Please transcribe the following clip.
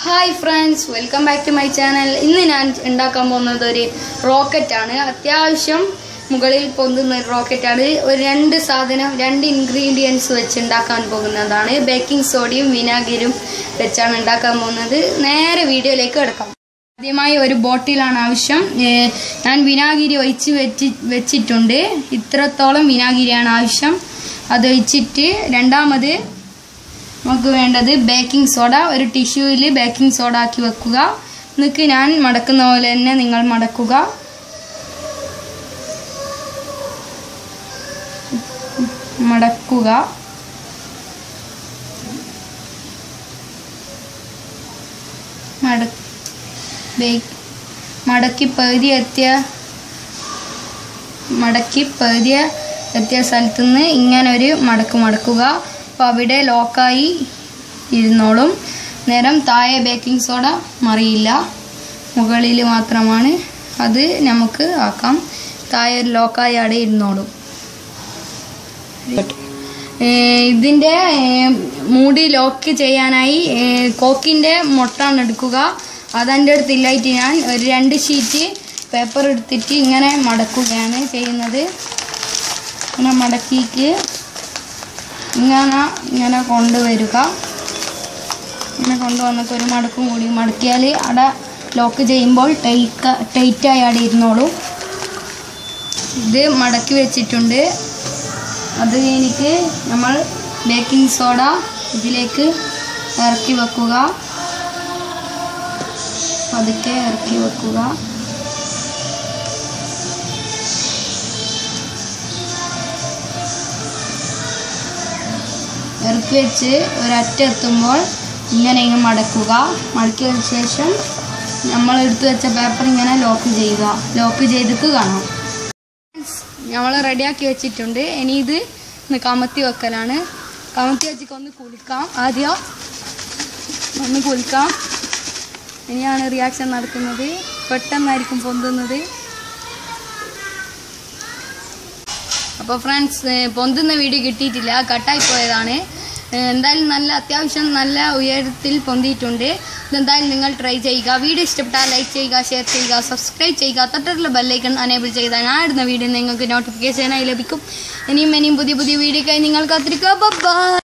hi friends welcome back to my channel ഇന്ന് ഞാൻ ഉണ്ടാക്കാൻ പോകുന്നത് ഒരു റോക്കറ്റ് ആണ് അത്യാവശ്യം മുകളിൽ പൊന്തുന്ന ഒരു റോക്കറ്റ് ആണ് ഒരു രണ്ട് സാധനം രണ്ട് ഇൻഗ്രീഡിയൻസ് വെച്ച് ഉണ്ടാക്കാൻ പോകുന്നതാണ് ബേക്കിംഗ് സോഡയും വിനാഗിരും വെച്ചാണ് ഉണ്ടാക്കാൻ പോകുന്നത് നേരെ വീഡിയോയിലേക്ക് കിടക്കാം ആദ്യമായി ഒരു ബോട്ടിലാണ് ആവശ്യം ഏ, ഞാൻ വിനാഗിരി ഒഴിച്ച് വെച്ച് വെച്ചിട്ടുണ്ട് ഇത്രത്തോളം വിനാഗിരിയാണ് ആവശ്യം അത് ഒഴിച്ചിട്ട് രണ്ടാമത് നമുക്ക് വേണ്ടത് ബേക്കിംഗ് സോഡ ഒരു ടിഷ്യൂവിൽ ബേക്കിംഗ് സോഡ ആക്കി വെക്കുക എന്നിട്ട് ഞാൻ മടക്കുന്ന പോലെ തന്നെ നിങ്ങൾ മടക്കുക മടക്കുക മട ബേക്ക് മടക്കി പകുതി എത്തിയ മടക്കി പകുതിയ എത്തിയ സ്ഥലത്ത് നിന്ന് ഇങ്ങനെ ഒരു മടക്ക് മടക്കുക അപ്പോൾ അവിടെ ലോക്കായി ഇരുന്നോളും നേരം താഴെ ബേക്കിംഗ് സോഡ മറിയില്ല മുകളിൽ മാത്രമാണ് അത് നമുക്ക് ആക്കാം താഴെ ഒരു ലോക്കായി അവിടെ ഇരുന്നോളും ഏ, ഇതിൻ്റെ ഏ, മൂടി ലോക്ക് ചെയ്യാനായി ഏ, കോക്കിൻ്റെ മുട്ടാണ് എടുക്കുക അതെൻ്റെ അടുത്ത് ഇല്ലായിട്ട് ഞാൻ ഒരു രണ്ട് ഷീറ്റ് പേപ്പർ എടുത്തിട്ട് ഇങ്ങനെ മടക്കുകയാണ് ചെയ്യുന്നത് ഇങ്ങനെ മടക്കിയിട്ട് ഇങ്ങനെ ഇങ്ങനെ കൊണ്ടുവരിക ഇങ്ങനെ കൊണ്ടുവന്നിട്ട് ഒരു മടക്കും കൂടി മടക്കിയാൽ അവിടെ ലോക്ക് ചെയ്യുമ്പോൾ ടൈറ്റ് ടൈറ്റായി അവിടെ ഇരുന്നോളൂ ഇത് മടക്കി വെച്ചിട്ടുണ്ട് അത് കഴിഞ്ഞിട്ട് നമ്മൾ ബേക്കിംഗ് സോഡ ഇതിലേക്ക് ഇറക്കി വെക്കുക പതുക്കെ ഇറക്കി വെക്കുക ഇറക്കി വെച്ച് ഒരറ്റ എത്തുമ്പോൾ ഇങ്ങനെ ഇങ്ങനെ മടക്കുക മടക്കിയതിന് ശേഷം നമ്മൾ എടുത്തു വെച്ച പേപ്പർ ഇങ്ങനെ ലോക്ക് ചെയ്യുക ലോക്ക് ചെയ്തിട്ട് കാണാം നമ്മൾ റെഡിയാക്കി വെച്ചിട്ടുണ്ട് ഇനി ഇത് ഒന്ന് കമത്തി വെക്കലാണ് കമത്തി വെച്ചിട്ട് ഒന്ന് കുളിക്കാം ആദ്യം ഒന്ന് കുളിക്കാം ഇനിയാണ് റിയാക്ഷൻ നടക്കുന്നത് പെട്ടെന്നായിരിക്കും പൊന്തുന്നത് അപ്പോൾ ഫ്രണ്ട്സ് പൊന്തുന്ന വീഡിയോ കിട്ടിയിട്ടില്ല കട്ടായി പോയതാണ് ഏഹ് എന്തായാലും നല്ല അത്യാവശ്യം നല്ല ഉയരത്തിൽ പൊന്തിയിട്ടുണ്ട് ഇതെന്തായാലും നിങ്ങൾ ട്രൈ ചെയ്യുക വീഡിയോ ഇഷ്ടപ്പെട്ടാൽ ലൈക്ക് ചെയ്യുക ഷെയർ ചെയ്യുക സബ്സ്ക്രൈബ് ചെയ്യുക തൊട്ടുള്ള ബെല്ലൈക്കൺ അനേബിൾ ചെയ്താൽ ഞാൻ ഇടുന്ന വീഡിയോ നിങ്ങൾക്ക് നോട്ടിഫിക്കേഷനായി ലഭിക്കും ഇനിയും ഇനിയും പുതിയ പുതിയ വീഡിയോക്കായി നിങ്ങൾ കാത്തിരിക്കുക ബൈ